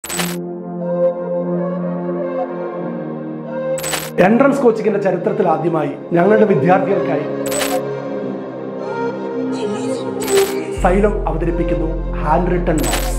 entrance കോച്ചിങ്ങിന്റെ ചരിത്രത്തിൽ ആദ്യമായി ഞങ്ങളുടെ വിദ്യാർത്ഥികൾക്കായി സൈലം അവതരിപ്പിക്കുന്നു ഹാൻഡ് റിട്ടൺ നോട്ട്സ്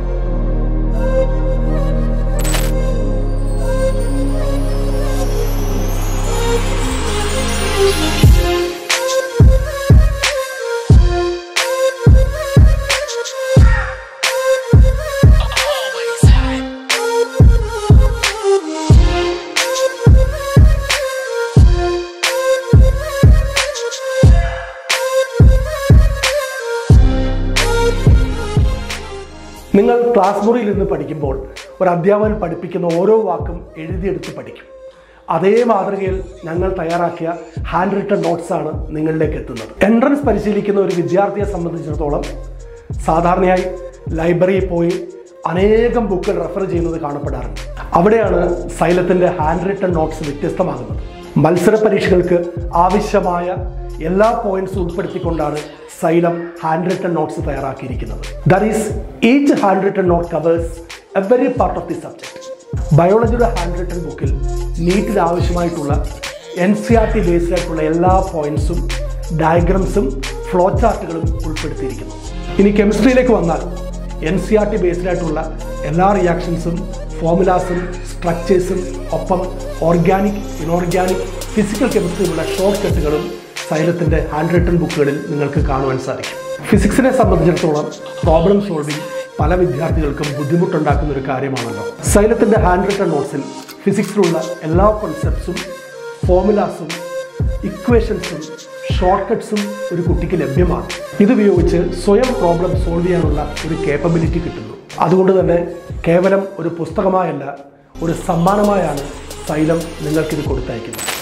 നിങ്ങൾ ക്ലാസ് മുറിയിൽ നിന്ന് പഠിക്കുമ്പോൾ ഒരു അധ്യാപകൻ പഠിപ്പിക്കുന്ന ഓരോ വാക്കും എഴുതിയെടുത്ത് പഠിക്കും അതേ മാതൃകയിൽ ഞങ്ങൾ തയ്യാറാക്കിയ ഹാൻഡ് റിട്ടൺ നോട്ട്സ് ആണ് നിങ്ങളിലേക്ക് എത്തുന്നത് എൻട്രൻസ് പരിശീലിക്കുന്ന ഒരു വിദ്യാർത്ഥിയെ സംബന്ധിച്ചിടത്തോളം സാധാരണയായി ലൈബ്രറിയിൽ പോയി അനേകം ബുക്കുകൾ റെഫർ ചെയ്യുന്നത് കാണപ്പെടാറുണ്ട് അവിടെയാണ് സൈലത്തിൻ്റെ ഹാൻഡ് റിട്ടൺ നോട്ട്സ് വ്യത്യസ്തമാകുന്നത് മത്സര പരീക്ഷകൾക്ക് ആവശ്യമായ എല്ലാ പോയിന്റ്സും ഉൾപ്പെടുത്തിക്കൊണ്ടാണ് സൈലം ഹാൻഡ് റിട്ടൺ നോട്ട്സ് തയ്യാറാക്കിയിരിക്കുന്നത് there is each hand written note covers every part of the subject ബയോളജിയുടെ ഹാൻഡ് റിട്ടൺ ബുക്കിൽ നീറ്റിന് ആവശ്യമായിട്ടുള്ള N C R T based ആയിട്ടുള്ള എല്ലാ പോയിന്റ്സും ഡയഗ്രംസും ഫ്ലോ ചാർട്ടുകളും ഉൾപ്പെടുത്തിയിരിക്കുന്നു ഇനി കെമിസ്ട്രിയിലേക്ക് വന്നാൽ N C R T based ആയിട്ടുള്ള എല്ലാ റിയാക്ഷൻസും ഫോമുലാസും സ്ട്രക്ചേഴ്സും ഒപ്പം ഓർഗാനിക് ഇനോർഗാനിക് ഫിസിക്കൽ കെമിസ്ട്രിയിലുള്ള ഷോർട്ട് കട്ടുകളും സൈലത്തിൻ്റെ ഹാൻഡ് റിട്ടൺ ബുക്കുകളിൽ നിങ്ങൾക്ക് കാണുവാൻ സാധിക്കും ഫിസിക്സിനെ സംബന്ധിച്ചിടത്തോളം പ്രോബ്ലം സോൾവിംഗ് പല വിദ്യാർത്ഥികൾക്കും ബുദ്ധിമുട്ടുണ്ടാക്കുന്ന ഒരു കാര്യമാണല്ലോ സൈലത്തിൻ്റെ ഹാൻഡ് റിട്ടൺ നോട്ട്സിൽ ഫിസിക്സിലുള്ള എല്ലാ കോൺസെപ്റ്റ്സും ഫോമുലാസും ഇക്വേഷൻസും ഷോർട്ട് കട്ട്സും ഒരു കുട്ടിക്ക് ലഭ്യമാണ് ഇതുപയോഗിച്ച് സ്വയം പ്രോബ്ലം സോൾവ് ചെയ്യാനുള്ള ഒരു കേപ്പബിലിറ്റി കിട്ടുന്നു അതുകൊണ്ട് തന്നെ കേവലം ഒരു പുസ്തകമായല്ല ഒരു സമ്മാനമായാണ് സൈലം നിങ്ങൾക്കിത് കൊടുത്തയക്കുന്നത്